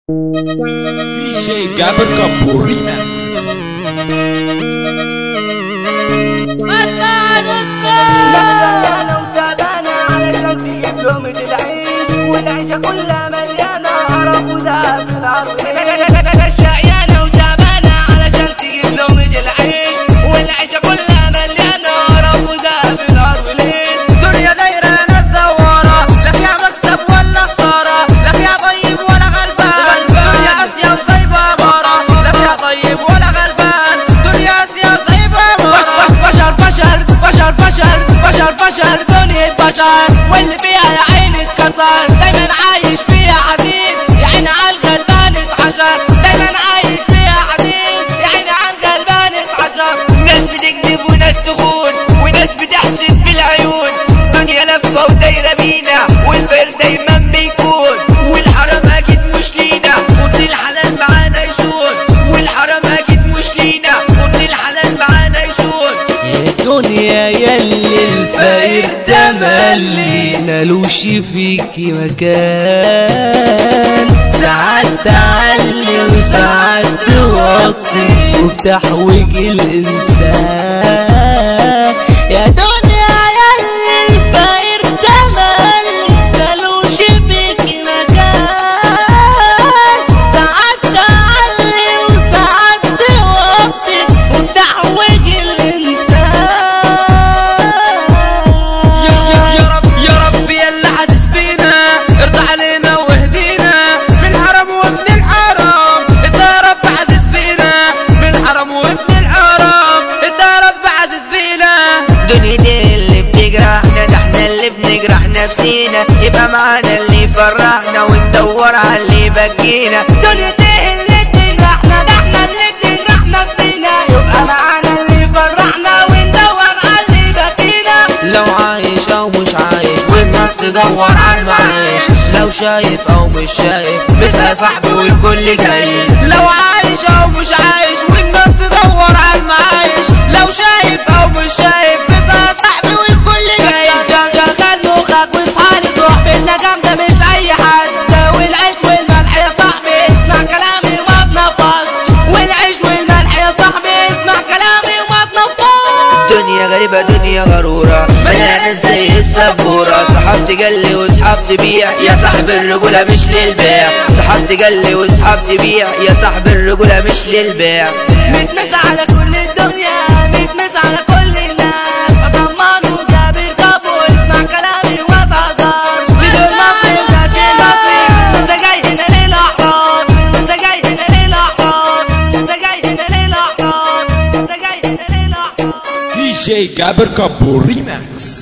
DJ Gabber Kapoor Remix انا وتابعنا علشان تجيب لهم العيش والعيشة كلها مليانة عرب وذهب في الارض الشقيانة وتابعنا علشان تجيب لهم العيش والعيشة كلها مليانة عرب وذهب في الارض دنيا دايرة ناس دوارة لا فيها مكسب ولا خسارة لا فيها طيب ولا غلبان دنيا قاسية وسايبة بارة لا فيها طيب ولا غلبان دنيا قاسية وسايبة بارة بشر بشر بشر بشر بشر بشر دنيا بشر واللي فيها يا عيني اتكسر دايما عايش فيها حزين يا عيني على الغلبان اتحجر دايما عايش فيها حزين يا عيني على الغلبان اتحجر ناس بتكذب وناس تخون وناس بتحسد بالعيون دنيا لفة ودايرة بينا والخير دايما بيكون والحرام اكيد مش لينا قلت الحلال معانا يسون والحرام اكيد مش لينا قلت الحلال معانا يسون الدنيا يلي الفقير ده ملي ملوش فيكي مكان ساعات تعلي وساعات توطي وبتحوج الإنسان يا دنيا يلي الفقير ده ملي ملوش فيكي مكان ساعات تعلي وساعات توطي وبتحوج الإنسان يا يا يا رب يا رب يا اللي حاسس بينا ارضى علينا واهدينا من الحرام وابن الحرام انت يا رب حاسس بينا من الحرام وابن الحرام انت يا رب حاسس بينا دنيتي اللي بتجرحنا ده احنا اللي بنجرح نفسينا يبقى معانا اللي يفرحنا وندور على اللي يبكينا دنيتي اللي تجرحنا ده احنا اللي تجرح نفسينا يبقى معانا اللي يفرحنا وندور على اللي بكينا لو عايش او مش عايش والناس تدور على المعايش لو شايف او مش شايف مسها صاحبي والكل جاي لو عايش او مش عايش والناس تدور على المعايش لو شايف او مش شايف مسها صاحبي والكل جاي شغل مخك واصحى صحبتنا جامدة مش أي حد والعيش والملح يا صاحبي اسمع كلامي وما تنفض والعيش والملح يا صاحبي اسمع كلامي وما تنفض دنيا غريبة دنيا غرورة مليانة زي السبورة صحاب تجلي وصحاب تبيع يا صاحب الرجولة مش للبيع صحاب تجلي وصحاب تبيع يا صاحب الرجولة مش للبيع متمس على كل الدنيا متمس على كل الناس أضمان وجابر كابو اسمع كلامي وما تهزرش بدون نصيب ده شيء نصيب لسه جاي هنا للأحرار لسه جاي هنا للأحرار لسه جاي هنا للأحرار لسه جاي هنا للأحرار DJ Gabber Kapoor Remix